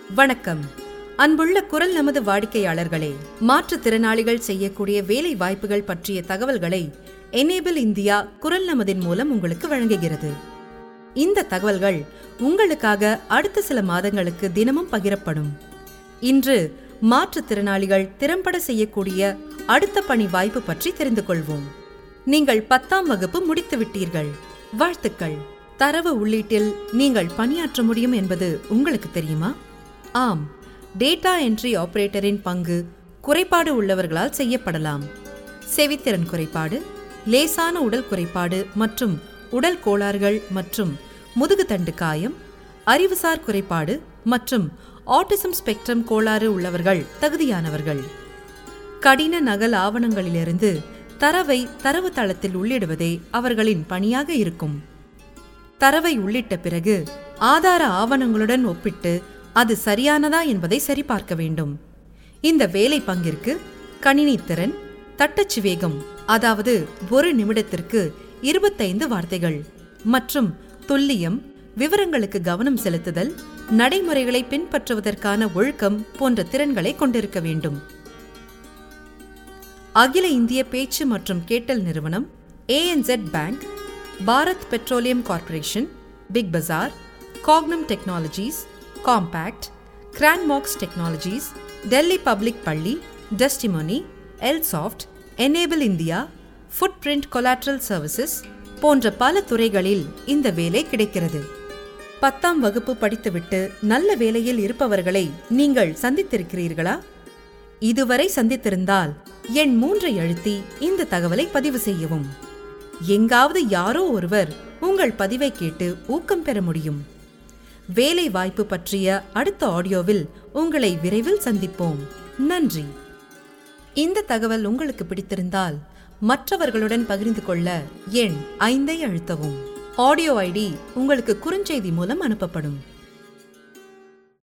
வணக்கம் அன்புள்ள குரல் நமது வாடிக்கையாளர்களே மாற்றுத்திறனாளிகள் செய்யக்கூடிய வேலை வாய்ப்புகள் பற்றிய தகவல்களை எனேபிள் இந்தியா குரல் நமதின் மூலம் உங்களுக்கு வழங்குகிறது இந்த தகவல்கள் உங்களுக்காக அடுத்த சில மாதங்களுக்கு தினமும் பகிரப்படும் இன்று மாற்றுத்திறனாளிகள் திறம்பட செய்யக்கூடிய அடுத்த பணி வாய்ப்பு பற்றி தெரிந்து கொள்வோம் நீங்கள் பத்தாம் வகுப்பு முடித்து விட்டீர்கள் வாழ்த்துக்கள் தரவு உள்ளீட்டில் நீங்கள் பணியாற்ற முடியும் என்பது உங்களுக்கு தெரியுமா ஆம் டேட்டா என்ட்ரி ஆபரேட்டரின் பங்கு குறைபாடு உள்ளவர்களால் செய்யப்படலாம் செவித்திறன் குறைபாடு லேசான உடல் குறைபாடு மற்றும் உடல் கோளாறுகள் மற்றும் முதுகுத்தண்டு காயம் அறிவுசார் குறைபாடு மற்றும் ஆட்டிசம் ஸ்பெக்ட்ரம் கோளாறு உள்ளவர்கள் தகுதியானவர்கள் கடின நகல் ஆவணங்களிலிருந்து தரவை தரவு தளத்தில் உள்ளிடுவதே அவர்களின் பணியாக இருக்கும் தரவை உள்ளிட்ட பிறகு ஆதார ஆவணங்களுடன் ஒப்பிட்டு அது சரியானதா என்பதை சரிபார்க்க வேண்டும் இந்த வேலை பங்கிற்கு கணினி திறன் தட்டச்சு வேகம் அதாவது ஒரு நிமிடத்திற்கு இருபத்தைந்து வார்த்தைகள் மற்றும் துல்லியம் விவரங்களுக்கு கவனம் செலுத்துதல் நடைமுறைகளை பின்பற்றுவதற்கான ஒழுக்கம் போன்ற திறன்களை கொண்டிருக்க வேண்டும் அகில இந்திய பேச்சு மற்றும் கேட்டல் நிறுவனம் ANZ bank Bharat petroleum corporation big bazaar Cognam technologies compact Granmax technologies Delhi public பள்ளி testimony Elsoft enable India food print collateral services போன்ற பல துறைகளில் இந்த வேலை கிடைக்கிறது பத்தாம் வகுப்பு படித்துவிட்டு நல்ல வேலையில் இருப்பவர்களை நீங்கள் சந்தித்திருக்கிறீர்களா இதுவரை சந்தித்திருந்தால் எண் மூன்றை அழுத்தி இந்த தகவலை பதிவு செய்யவும் எங்காவது யாரோ ஒருவர் உங்கள் பதிவை கேட்டு ஊக்கம் பெற முடியும் வேலை வாய்ப்பு பற்றிய அடுத்த ஆடியோவில் உங்களை விரைவில் சந்திப்போம் நன்றி இந்த தகவல் உங்களுக்கு பிடித்திருந்தால் மற்றவர்களுடன் பகிர்ந்து கொள்ள எண் ஐந்தை அழுத்தவும் ஆடியோ ஐடி உங்களுக்கு குறுஞ்செய்தி மூலம் அனுப்பப்படும்